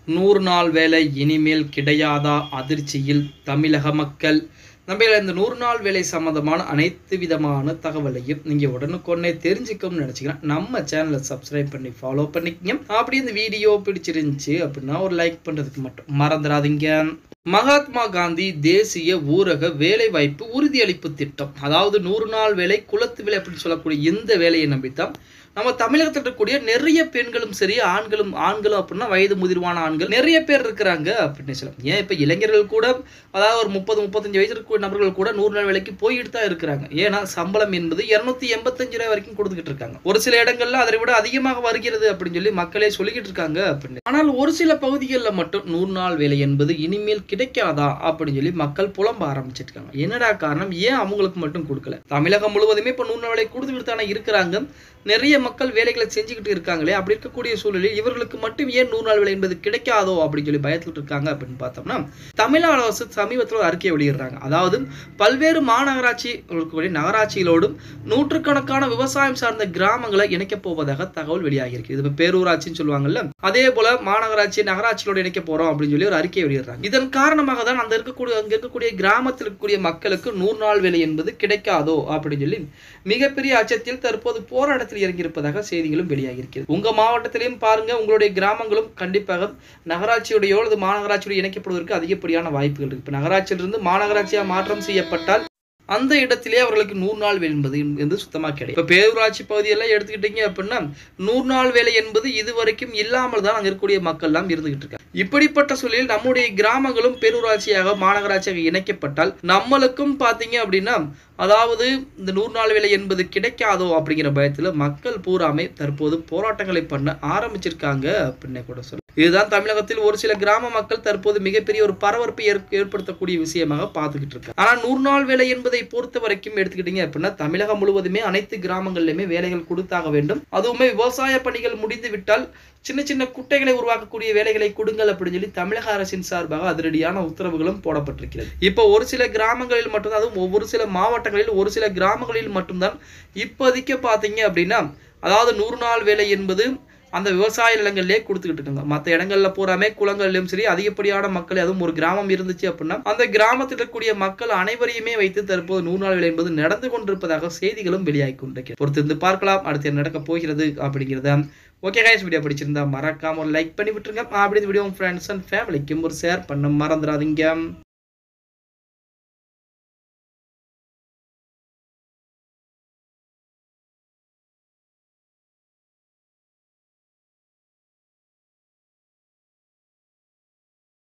நூறு நாள் வேலை இனிமேல் கிடையாதா அதிர்ச்சியில் தமிழக மக்கள் நம்ம இந்த நூறு நாள் வேலை சம்மந்தமான அனைத்து விதமான தகவலையும் நீங்கள் உடனுக்குடனே தெரிஞ்சுக்கணும்னு நினச்சிக்கிறேன் நம்ம சேனலை சப்ஸ்கிரைப் பண்ணி ஃபாலோ பண்ணிக்கங்க அப்படி இந்த வீடியோ பிடிச்சிருந்துச்சு அப்படின்னா ஒரு லைக் பண்ணுறதுக்கு மட்டும் மறந்துடாதீங்க மகாத்மா காந்தி தேசிய ஊரக வேலைவாய்ப்பு உறுதியளிப்பு திட்டம் அதாவது நூறு நாள் வேலை குலத்து வேலை அப்படின்னு சொல்லக்கூடிய இந்த வேலையை நம்பித்தான் நம்ம தமிழகத்தில் இருக்கக்கூடிய நிறைய பெண்களும் சரி ஆண்களும் ஆண்களும் அப்படின்னா வயது முதிர்வான ஆண்கள் நிறைய பேர் இருக்கிறாங்க அப்படின்னு சொல்லலாம் ஏன் இப்போ இளைஞர்கள் கூட அதாவது ஒரு முப்பது முப்பத்தஞ்சு வயசு இருக்கக்கூடிய நபர்கள் கூட நூறு நாள் வேலைக்கு போயிட்டு தான் இருக்கிறாங்க ஏன்னா சம்பளம் என்பது இருநூத்தி எண்பத்தஞ்சு ரூபாய் வரைக்கும் கொடுத்துக்கிட்டு இருக்காங்க ஒரு சில இடங்கள்ல அதை விட அதிகமாக வருகிறது அப்படின்னு சொல்லி மக்களே சொல்லிக்கிட்டு இருக்காங்க அப்படின்னு ஆனால் ஒரு சில பகுதிகளில் மட்டும் நூறு நாள் வேலை என்பது இனிமேல் கிடைக்காதா அப்படின்னு சொல்லி மக்கள் புலம்ப ஆரம்பிச்சிருக்காங்க என்னடா காரணம் ஏன் அவங்களுக்கு மட்டும் கொடுக்கல தமிழகம் முழுவதுமே இப்போ நூறு நாள் வேலை கொடுத்துக்கிட்டு தானே இருக்கிறாங்க நிறைய மக்கள் வேலைகளை செஞ்சுக்கிட்டு இருக்காங்களே அப்படி இருக்கக்கூடிய சூழலில் இவர்களுக்கு மட்டும் ஏன் நூறு நாள் வேலை என்பது கிடைக்காதோ அப்படின்னு சொல்லி பயத்தில் இருக்காங்க அப்படின்னு பார்த்தோம்னா தமிழ்நாடு அரசு சமீபத்தில் ஒரு அறிக்கை வெளியிடுறாங்க அதாவது பல்வேறு மாநகராட்சி இருக்கக்கூடிய நகராட்சிகளோடும் நூற்றுக்கணக்கான விவசாயம் சார்ந்த கிராமங்களை இணைக்கப் போவதாக தகவல் வெளியாகியிருக்கு இது இப்போ பேரூராட்சின்னு சொல்லுவாங்கல்ல அதே போல மாநகராட்சி நகராட்சிகளோடு இணைக்க போறோம் அப்படின்னு சொல்லி ஒரு அறிக்கை வெளியிடுறாங்க இதன் காரணமாக தான் அந்த இருக்கக்கூடிய அங்க இருக்கக்கூடிய கிராமத்தில் இருக்கக்கூடிய மக்களுக்கு நூறு நாள் வேலை என்பது கிடைக்காதோ அப்படின்னு சொல்லி மிகப்பெரிய அச்சத்தில் தற்போது போராட்டத்தில் இறங்கியிருப்பதாக செய்திகளும் வெளியாகியிருக்கிறது உங்க மாவட்டத்திலையும் பாருங்க உங்களுடைய கிராமங்களும் கண்டிப்பாக நகராட்சியுடையோ அல்லது மாநகராட்சியோட இணைக்கப்படுவதற்கு அதிகப்படியான வாய்ப்புகள் இருக்கு இப்போ நகராட்சியிலிருந்து மாநகராட்சியா மாற்றம் செய்யப்பட்டால் அந்த இடத்திலே அவர்களுக்கு நூறு நாள் வேலை என்பது என்பது சுத்தமாக கிடையாது இப்போ பேரூராட்சி பகுதியெல்லாம் எடுத்துக்கிட்டீங்க அப்படின்னா நூறு நாள் வேலை என்பது இதுவரைக்கும் இல்லாமல் தான் அங்கே இருக்கக்கூடிய மக்கள் எல்லாம் இருந்துகிட்டு இருக்காங்க இப்படிப்பட்ட சூழலில் நம்முடைய கிராமங்களும் பேரூராட்சியாக மாநகராட்சியாக இணைக்கப்பட்டால் நம்மளுக்கும் பார்த்தீங்க அப்படின்னா அதாவது இந்த நூறு நாள் வேலை என்பது கிடைக்காதோ அப்படிங்கிற பயத்தில் மக்கள் பூராமே தற்போது போராட்டங்களை பண்ண ஆரம்பிச்சிருக்காங்க அப்படின்னு கூட சொல்ல இதுதான் தமிழகத்தில் ஒரு சில கிராம மக்கள் தற்போது மிகப்பெரிய ஒரு பரபரப்பை ஏற்படுத்தக்கூடிய விஷயமாக பார்த்துக்கிட்டு இருக்காங்க ஆனா நூறு நாள் வேலை என்பதை பொறுத்த வரைக்கும் எடுத்துக்கிட்டீங்க அப்படின்னா தமிழகம் முழுவதுமே அனைத்து கிராமங்களிலுமே வேலைகள் கொடுத்தாக வேண்டும் அதுவுமே விவசாய பணிகள் முடிந்து விட்டால் சின்ன சின்ன குட்டைகளை உருவாக்கக்கூடிய வேலைகளை கொடுங்கள் அப்படின்னு சொல்லி தமிழக அரசின் சார்பாக அதிரடியான உத்தரவுகளும் போடப்பட்டிருக்கிறது இப்போ ஒரு சில கிராமங்களில் மட்டும்தான் அதுவும் ஒவ்வொரு சில மாவட்டங்களில் ஒரு சில கிராமங்களில் மட்டும்தான் இப்போதைக்கு பார்த்தீங்க அப்படின்னா அதாவது நூறு நாள் வேலை என்பது அந்த விவசாய நிலங்கள்லேயே கொடுத்துக்கிட்டு இருக்காங்க மற்ற இடங்கள்ல பூராமே குளங்கள்லயும் சரி அதிகப்படியான மக்கள் அதுவும் ஒரு கிராமம் இருந்துச்சு அப்படின்னா அந்த கிராமத்தில் இருக்கக்கூடிய மக்கள் அனைவரையுமே வைத்து தற்போது நூறு நாள் வேலை என்பது நடந்து கொண்டிருப்பதாக செய்திகளும் வெளியாகி கொண்டிருக்கிறது பொறுத்திருந்து பார்க்கலாம் அடுத்து என்ன நடக்க போகிறது அப்படிங்கிறத ஓகே கைஸ் வீடியோ பிடிச்சிருந்தா மறக்காம ஒரு லைக் பண்ணி விட்டுருங்க அப்படி இந்த வீடியோ ஃப்ரெண்ட்ஸ் அண்ட் ஃபேமிலிக்கும் ஒரு ஷேர் பண்ண மறந்துடாதீங்க